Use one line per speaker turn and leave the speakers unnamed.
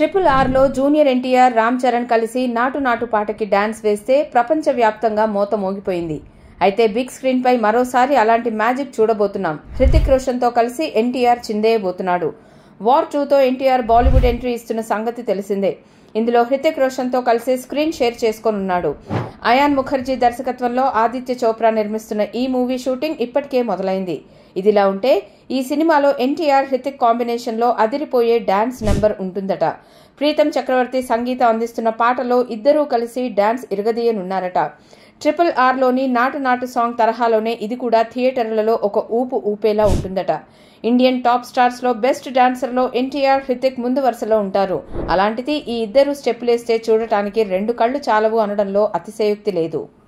triple ఆర్లో junior NTR Ram Charan కలిసి నాటు నాటు పాటకి డాన్స్ వేస్తే ప్రపంచవ్యాప్తంగా మోత మోగిపోయింది అయితే బిగ్ స్క్రీన్ పై మరోసారి అలాంటి మ్యాజిక్ చూడబోతున్నాం హృతిక్ రోషన్ తో కలిసి ఎన్టీఆర్ చిందేయబోతున్నాడు వార్ టూతో ఎన్టీఆర్ బాలీవుడ్ ఎంట్రీ ఇస్తున్న సంగతి తెలిసిందే ఇందులో హృతిక్ రోషన్ తో కలిసి స్క్రీన్ షేర్ చేసుకోనున్నాడు అయాన్ ముఖర్జీ దర్శకత్వంలో ఆదిత్య చోప్రా నిర్మిస్తున్న ఈ మూవీ షూటింగ్ ఇప్పటికే మొదలైంది ఇదిలా ఉంటే ఈ సినిమాలో ఎన్టీఆర్ హృతిక్ కాంబినేషన్ లో అదిరిపోయే డాన్స్ నెంబర్ ఉంటుందట ప్రీతం చక్రవర్తి సంగీతం అందిస్తున్న పాటలో ఇద్దరూ కలిసి డాన్స్ ఇరగదీయనున్నారట ట్రిపుల్ ఆర్లోని నాటు నాటు సాంగ్ తరహాలోనే ఇది కూడా థియేటర్లలో ఒక ఊపు ఊపేలా ఉంటుందట ఇండియన్ టాప్ స్టార్స్ లో బెస్ట్ డాన్సర్ లో ఎన్టీఆర్ హృతిక్ ముందు వరుసలో ఉంటారు అలాంటిది ఈ ఇద్దరు స్టెప్పులేస్తే చూడటానికి రెండు కళ్ళు చాలవు అనడంలో అతిశయోక్తి లేదు